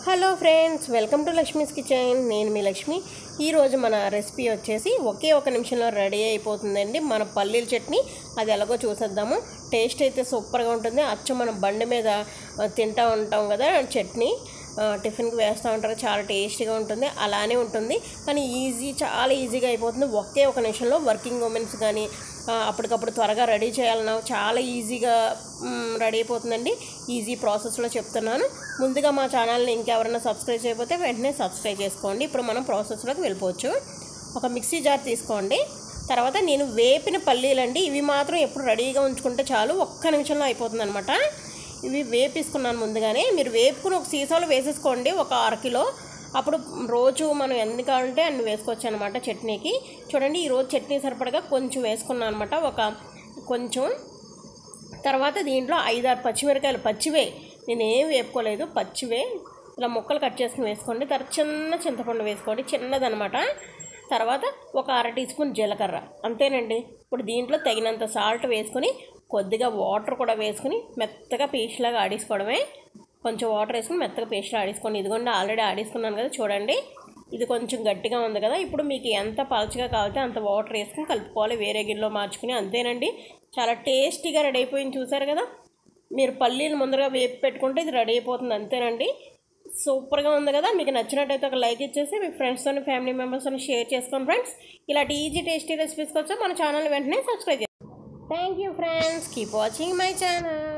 hello friends welcome to Lakshmi's kitchen నేను మీ లక్ష్మి ఈరోజు మన రెసిపీ వచ్చేసి ఒకే ఒక నిమిషంలో రెడీ అయిపోతుందండి మన పల్లీల చట్నీ అది ఎలాగో చూసేద్దాము టేస్ట్ అయితే సూపర్గా ఉంటుంది అచ్చం మనం బండి మీద ఆ, తింటా ఉంటాం కదా చట్నీ ఆ, టిఫిన్కి వేస్తూ ఉంటారు చాలా టేస్టీగా ఉంటుంది అలానే ఉంటుంది కానీ ఈజీ చాలా ఈజీగా అయిపోతుంది ఒకే ఒక నిమిషంలో వర్కింగ్ ఉమెన్స్ కానీ ఆ, అప్పటికప్పుడు త్వరగా రెడీ చేయాలన్నా చాలా ఈజీగా మ్, రెడీ అయిపోతుందండి ఈజీ ప్రాసెస్లో చెప్తున్నాను ముందుగా మా ఛానల్ని ఇంకెవరైనా సబ్స్క్రైబ్ చేయకపోతే వెంటనే సబ్స్క్రైబ్ చేసుకోండి ఇప్పుడు మనం ప్రాసెస్లోకి వెళ్ళిపోవచ్చు ఒక మిక్సీ జార్ తీసుకోండి తర్వాత నేను వేపిన పల్లీలండి ఇవి మాత్రం ఎప్పుడు రెడీగా ఉంచుకుంటే చాలు ఒక్క నిమిషంలో అయిపోతుంది అనమాట ఇవి వేపేసుకున్నాను ముందుగానే మీరు వేపుకుని ఒక సీసాలో వేసేసుకోండి ఒక అరకిలో అప్పుడు రోజు మనం ఎన్ని కావాలంటే అన్ని వేసుకోవచ్చు అనమాట చట్నీకి చూడండి ఈరోజు చట్నీ సరిపడగా కొంచెం వేసుకున్నాను అనమాట ఒక కొంచెం తర్వాత దీంట్లో ఐదారు పచ్చిమిరకాయలు పచ్చివే నేనేం వేపుకోలేదు పచ్చివే ఇలా ముక్కలు కట్ చేసుకుని వేసుకోండి తర్వాత చిన్న చింతపండు వేసుకోండి చిన్నదనమాట తర్వాత ఒక అర టీ స్పూన్ జీలకర్ర అంతేనండి ఇప్పుడు దీంట్లో తగినంత సాల్ట్ వేసుకొని కొద్దిగా వాటర్ కూడా వేసుకుని మెత్తగా పేస్ట్ లాగా ఆడేసుకోవడమే కొంచెం వాటర్ వేసుకుని మెత్తగా పేస్ట్ ఆడేసుకోండి ఇదిగోండి ఆల్రెడీ ఆడేసుకున్నాను కదా చూడండి ఇది కొంచెం గట్టిగా ఉంది కదా ఇప్పుడు మీకు ఎంత పలచగా కావాలితే అంత వాటర్ వేసుకుని కలుపుకోవాలి వేరే గిన్నెలో మార్చుకుని అంతేనండి చాలా టేస్టీగా రెడీ అయిపోయింది చూసారు కదా మీరు పల్లీలు ముందరగా వేపి పెట్టుకుంటే ఇది రెడీ అయిపోతుంది అంతేనండి సూపర్గా ఉంది కదా మీకు నచ్చినట్టయితే ఒక లైక్ ఇచ్చేసి మీ ఫ్రెండ్స్తో ఫ్యామిలీ మెంబర్స్తో షేర్ చేసుకోండి ఫ్రెండ్స్ ఇలాంటి ఈజీ టేస్టీ రెసిపీస్ కోసం మన ఛానల్ వెంటనే సబ్స్క్రైబ్ చేయండి thank you friends keep watching my channel